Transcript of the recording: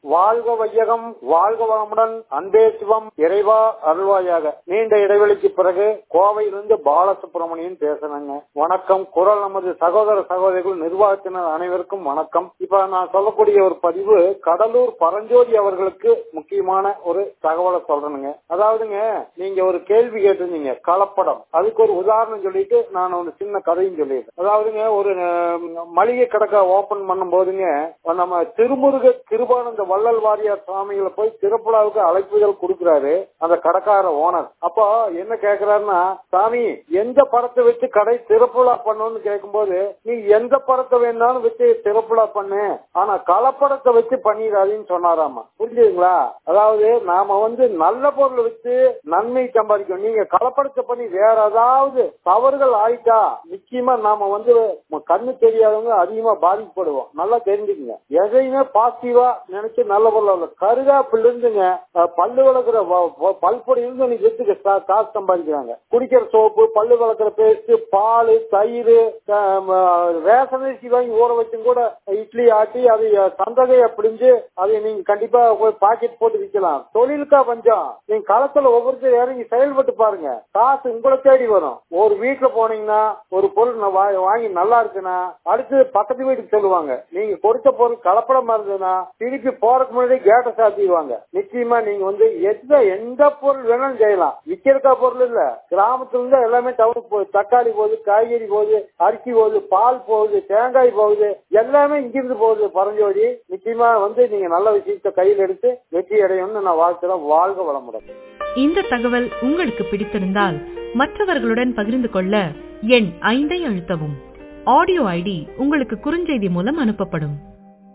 வாழ்க வையகம் வாழ்க வளமுடன் அன்பே சிவம் இறைவா அருள்வாயாக நீண்ட இடைவெளிக்கு பிறகு கோவையிலிருந்து பாலசுப்ரமணியன் பேசுறேங்க வணக்கம் குரல் நமது சகோதர சகோதரிகள் நிர்வாகத்தினர் அனைவருக்கும் வணக்கம் இப்ப நான் சொல்லக்கூடிய ஒரு பதிவு கடலூர் பரஞ்சோதி அவர்களுக்கு முக்கியமான ஒரு தகவலை சொல்றேனுங்க அதாவதுங்க நீங்க ஒரு கேள்வி கேட்டிருந்தீங்க கலப்படம் அதுக்கு ஒரு உதாரணம் சொல்லிட்டு நான் ஒரு சின்ன கதையும் சொல்லிடுறேன் அதாவதுங்க ஒரு அஹ், மளிகை கடை ஓபன் பண்ணும் போதுங்க நம்ம திருமுருக கிருபானந்த வள்ளல் வாரியார் சுவாமிகளை போய் திருப்புலாவுக்கு அழைப்புதல் கொடுக்கிறாரு அந்த கடைக்கார ஓனர் அப்போ என்ன கேக்குறாருன்னா சாமி எந்த படத்தை வச்சு கடை திறப்புலா பண்ணணும்னு கேட்கும்போது நீ எந்த படத்தை வேணாலும் வச்சு திறப்புலா பண்ணு ஆனா கலப்படத்தை வச்சு பண்ணிடாதீன்னு சொன்னாராமா புரிஞ்சுதுங்களா அதாவது நாம வந்து நல்ல பொருள் வச்சு நன்மை சம்பாதிக்கணும் நீங்க கலப்படத்தை பண்ணி வேற ஏதாவது தவறுகள் ஆயிட்டா நிச்சயமா நாம வந்து ம- கண்ணு தெரியாதவங்க அதிகமா பாதிக்கப்படுவோம் நல்லா தெரிஞ்சுக்கங்க எதையுமே பாசிட்டிவா நினைச்சு நல்ல பொருள் கருகாப்பில் இருந்துங்க அஹ், பல்லு வளர்க்குற பல்பொடி இருந்து நீங்க வித்துக்கு கா- காசு சம்பாதிக்கிறாங்க குடிக்கிற சோப்பு பல்லு வளர்க்குற பேஸ்ட் பால் தயிர் ரேஷன் அரிசி வாங்கி ஊற வச்சும் கூட இட்லி ஆட்டி அதை அஹ், சந்தகையை பிடிஞ்சு அதை நீங்க கண்டிப்பா போய் பாக்கெட் போட்டு விற்கலாம் தொழிலுக்கா பஞ்சம் நீங்க களத்துல ஒவ்வொருத்தர் இறங்கி செயல்பட்டு பாருங்க காசு உங்களை தேடி வரும் ஒரு வீட்டுல போனீங்கன்னா ஒரு பொருள் நான் வா- வாங்கி நல்லா இருக்குன்னா அடுத்து பக்கத்து வீட்டுக்கு சொல்லுவாங்க நீங்க கொடுத்த பொருள் கலப்படமா இருந்ததுன்னா திருப்பி போறதுக்கு முன்னாடி கேட்டை சாத்திடுவாங்க நிச்சயமா நீங்க வந்து எந்த எந்த பொருள் வேணாலும் செய்யலாம் விக்கிறக்கா பொருள் இல்ல கிராமத்துல இருந்து எல்லாமே டவுனுக்கு போகுது தக்காளி போகுது காய்கறி போகுது அரிசி போகுது பால் போகுது தேங்காய் போகுது எல்லாமே இங்கிருந்து போகுது பரஞ்சோடி நிச்சயமா வந்து நீங்க நல்ல விஷயத்த கையில் எடுத்து வெற்றி அடையணும்னு நான் வாழ்த்துறேன் வாழ்க வளமுடன் இந்த தகவல் உங்களுக்கு பிடித்திருந்தால் மற்றவர்களுடன் பகிர்ந்து கொள்ள எண் ஐந்தை அழுத்தவும் ஆடியோ ஐடி உங்களுக்கு குறுஞ்செய்தி மூலம் அனுப்பப்படும்